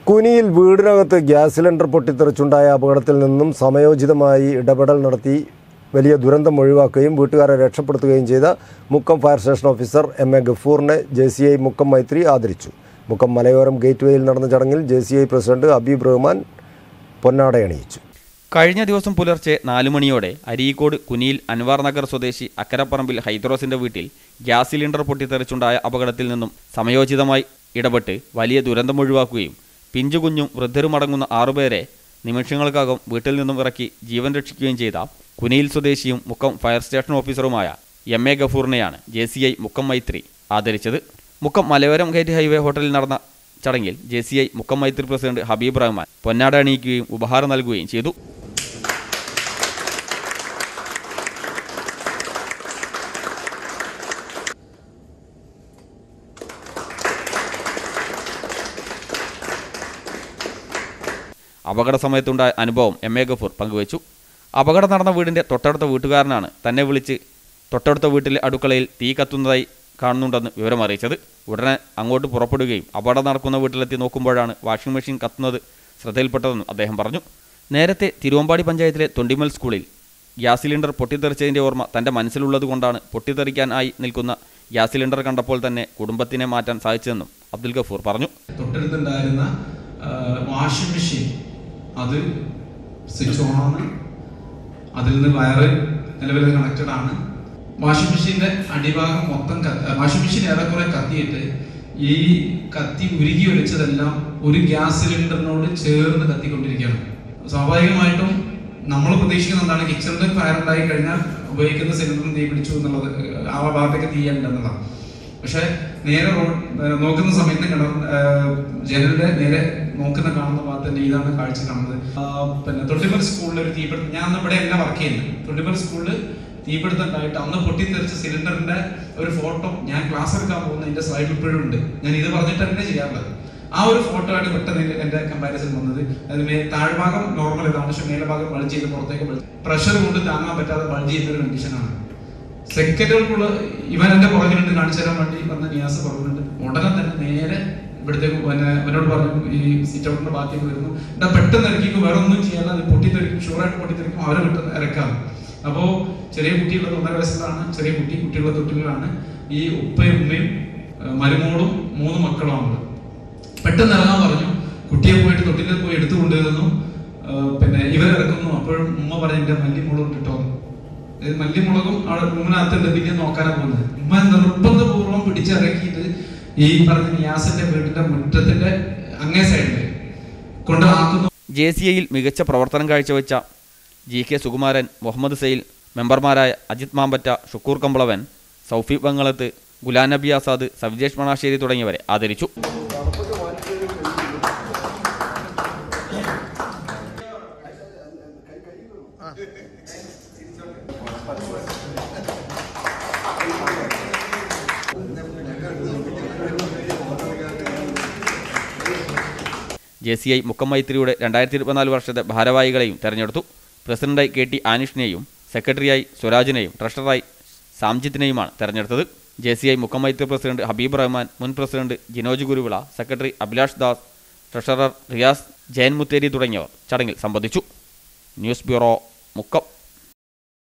കുനിയിൽ വീടിനകത്ത് gas cylinder പൊട്ടിത്തെറിച്ചുണ്ടായ അപകടത്തിൽ നിന്നും സമയോചിതമായി ഇടപെടൽ നടത്തി വലിയ ദുരന്തം ഒഴിവാക്കുകയും വീട്ടുകാരെ രക്ഷപ്പെടുത്തുകയും ചെയ്ത Mukkam fire station officer M A ഗഫൂറിനെ J C I Mukkam Maithri ആദരിച്ചു മുക്കം മലയോരം ഗേറ്റ് വേയിൽ നടന്ന ചടങ്ങിൽ J C I president Habeeb Rahman പൊന്നാടയണിയിച്ചു കഴിഞ്ഞ ദിവസം പുലർച്ചെ നാലു മണിയോടെ അരീക്കോട് കുനിയിൽ അൻവാർ നഗർ സ്വദേശി അക്കരപ്പറമ്പിൽ ഹൈദ്രോസിന്റെ വീട്ടിൽ ഗ്യാസ് സിലിണ്ടർ പൊട്ടിത്തെറിച്ചുണ്ടായ അപകടത്തിൽ നിന്നും സമയോചിതമായി ഇടപെട്ട് വലിയ ദുരന്തം ഒഴിവാക്കുകയും പിഞ്ചു കുഞ്ഞും വൃദ്ധരുമടങ്ങുന്ന ആറുപേരെ നിമിഷങ്ങൾക്കകം വീട്ടിൽ നിന്നും ഇറക്കി ജീവൻ രക്ഷിക്കുകയും ചെയ്ത കുനിയിൽ സ്വദേശിയും മുക്കം ഫയർ സ്റ്റേഷൻ ഓഫീസറുമായ എം എ ഗഫൂറിനെയാണ് J C I Mukkam Maithri ആദരിച്ചത് മുക്കം മലയോരം ഗേറ്റ് ഹൈവേ ഹോട്ടലിൽ നടന്ന ചടങ്ങിൽ J C I Mukkam Maithri president Habeeb Rahman പൊന്നാട അണിയിക്കുകയും ഉപഹാരം നൽകുകയും ചെയ്തു അപകട സമയത്തുണ്ടായ അനുഭവം എം എ ഗഫൂർ പങ്കുവച്ചു അപകടം നടന്ന വീടിന്റെ തൊട്ടടുത്ത വീട്ടുകാരനാണ് തന്നെ വിളിച്ച് തൊട്ടടുത്ത വീട്ടിലെ അടുക്കളയിൽ തീ കത്തുന്നതായി കാണുന്നുണ്ടെന്ന് വിവരം അറിയിച്ചത് ഉടനെ അങ്ങോട്ട് പുറപ്പെടുകയും അപകടം നടക്കുന്ന വീട്ടിലെത്തി നോക്കുമ്പോഴാണ് വാഷിംഗ് മെഷീൻ കത്തുന്നത് ശ്രദ്ധയിൽപ്പെട്ടതെന്നും അദ്ദേഹം പറഞ്ഞു നേരത്തെ തിരുവമ്പാടി പഞ്ചായത്തിലെ തൊണ്ടിമൽ സ്കൂളിൽ ഗ്യാസ് സിലിണ്ടർ പൊട്ടിത്തെറിച്ചതിൻ്റെ ഓർമ്മ തൻ്റെ മനസ്സിലുള്ളതുകൊണ്ടാണ് പൊട്ടിത്തെറിക്കാനായി നിൽക്കുന്ന ഗ്യാസ് സിലിണ്ടർ കണ്ടപ്പോൾ തന്നെ കുടുംബത്തിനെ മാറ്റാൻ സാധിച്ചതെന്നും അബ്ദുൽ ഗഫൂർ പറഞ്ഞു തൊട്ടടുത്തുണ്ടായിരുന്ന വാഷിംഗ് മെഷീൻ അത് സ്വിച്ച് ഓൺ ആണ് അതിൽ നിന്ന് വയറ് നിലവിൽ കണക്റ്റഡ് ആണ് വാഷിംഗ് മെഷീന്റെ അടിഭാഗം മൊത്തം വാഷിംഗ് മെഷീൻ ഏറെക്കുറെ കത്തിയിട്ട് ഈ കത്തി ഉരുകി ഒലിച്ചതെല്ലാം ഒരു ഗ്യാസ് സിലിണ്ടറിനോട് ചേർന്ന് കത്തിക്കൊണ്ടിരിക്കുകയാണ് സ്വാഭാവികമായിട്ടും നമ്മൾ പ്രതീക്ഷിക്കുന്ന എന്താണ് കിച്ചണിൽ ഫയർ ഉണ്ടായി കഴിഞ്ഞാൽ ഉപയോഗിക്കുന്ന സിലിണ്ടറിന് തീ പിടിച്ചു എന്നുള്ളത് ആ ഭാഗത്തേക്ക് തീയുണ്ടെന്നുള്ളതാണ് പക്ഷെ നേരെ റോഡ് ഏഹ് നോക്കുന്ന സമയത്ത് കിണർ ഏഹ് ജനലിന്റെ നേരെ നോക്കുന്ന കാണുന്ന ഭാഗത്ത് തന്നെ ഇതാണ് കാഴ്ച കാണുന്നത് ആ, പിന്നെ തൊട്ടിപ്പൽ സ്കൂളിൽ ഒരു തീപിടുത്തം ഞാൻ അന്ന് ഇവിടെ എല്ലാം വർക്ക് ചെയ്യുന്നത് തൊട്ടിപ്പൽ സ്കൂളിൽ തീപിടുത്തം ഉണ്ടായിട്ട് അന്ന് പൊട്ടിത്തെറിച്ച സിലിണ്ടറിന്റെ ഒരു ഫോട്ടോ ഞാൻ ക്ലാസ് എടുക്കാൻ പോകുന്ന എന്റെ സ്ലൈഡിൽ ഇപ്പോഴും ഉണ്ട് ഞാൻ ഇത് പറഞ്ഞിട്ട് തന്നെ ചെയ്യാറുള്ളത് ആ ഒരു ഫോട്ടോ ആയിട്ട് പെട്ടെന്ന് എന്റെ- എന്റെ കമ്പാരിസൺ വന്നത് അതിന് മേ താഴ്ഭാഗം നോർമൽ ഇതാണ് പക്ഷെ മേലഭാഗം ബൾജ് ചെയ്ത് പുറത്തേക്ക് പ്രഷർ കൊണ്ട് താങ്ങാൻ പറ്റാതെ ബൾജ് ചെയ്യുന്ന ഒരു കണ്ടീഷനാണ് സെക്രട്ടറികൾക്കുള്ള ഇവൻ എന്റെ പുറകിലുണ്ട് കാണിച്ചു തരാൻ വേണ്ടി വന്ന നിയാസ് പുറകിലുണ്ട് ഉടനെ തന്നെ നേരെ ഇവിടത്തേക്ക് പിന്നെ അവനോട് പറഞ്ഞു ഈ സീറ്റ് ഔട്ടിന്റെ ഭാഗത്തേക്ക് വരുന്നു എന്താ പെട്ടെന്ന് ഇറക്കിക്കും വേറെ ഒന്നും ചെയ്യാതെ അത് പൊട്ടിത്തെറിക്കും ഷുവറായിട്ട് പൊട്ടിത്തെറിക്കും അവരെ പെട്ടെന്ന് ഇറക്കാം അപ്പോ ചെറിയ കുട്ടിയുള്ള ഒന്നര വയസ്സിലാണ് ചെറിയ കുട്ടി കുട്ടിയുള്ള തൊട്ടിലാണ് ഈ ഉപ്പയും ഉമ്മയും ഏഹ് മരുമോളും മൂന്ന് മക്കളുമാണ് പെട്ടെന്ന് ഇറങ്ങാൻ പറഞ്ഞു കുട്ടിയെ പോയിട്ട് തൊട്ടിലിൽ പോയി എടുത്തു കൊണ്ടുവരുന്നു ഏഹ് പിന്നെ ഇവരിറക്കുന്നു അപ്പോഴും ഉമ്മ പറഞ്ഞു എന്റെ മല്ലിമുളക് കിട്ടോ ഇത് മല്ലിമുളകും അവിടെ റൂമിനകത്തുണ്ട് പിന്നെ നോക്കാനാ പോകുന്നത് ഉമ്മ നിർബന്ധപൂർവ്വം പിടിച്ചിറക്കിയിട്ട് ഈ പറഞ്ഞ നിയാസിന്റെ വീടിന്റെ മുറ്റത്തിന്റെ അങ്ങേ സൈഡില് കൊണ്ട് ആക്കുന്നു ജെ സി ഐയിൽ മികച്ച പ്രവർത്തനം കാഴ്ചവെച്ച ജി കെ സുകുമാരൻ മുഹമ്മദ് സെയിൽ മെമ്പർമാരായ അജിത് മാമ്പറ്റ ഷുക്കൂർ കമ്പളവൻ സൗഫി ബംഗളത്ത് ഗുലാം നബി ആസാദ് സവിജേഷ് മണാശ്ശേരി തുടങ്ങിയവരെ ആദരിച്ചു ജെ സി ഐ മുക്കം മൈത്രിയുടെ രണ്ടായിരത്തി ഇരുപത്തിനാല് വർഷത്തെ ഭാരവാഹികളെയും തെരഞ്ഞെടുത്തു പ്രസിഡന്റായി കെ ടി ആനിഷിനെയും സെക്രട്ടറിയായി സ്വരാജിനെയും ട്രഷററായി സാംജിത്തിനെയുമാണ് തെരഞ്ഞെടുത്തത് J C I Mukkam Maithri president Habeeb Rahman മുൻ president Jinoj Guruvila secretary Abhilash Das treasurer Riyas Jayan Mutheri തുടങ്ങിയവർ ചടങ്ങിൽ സംബന്ധിച്ചു ന്യൂസ് ബ്യൂറോ മുക്കം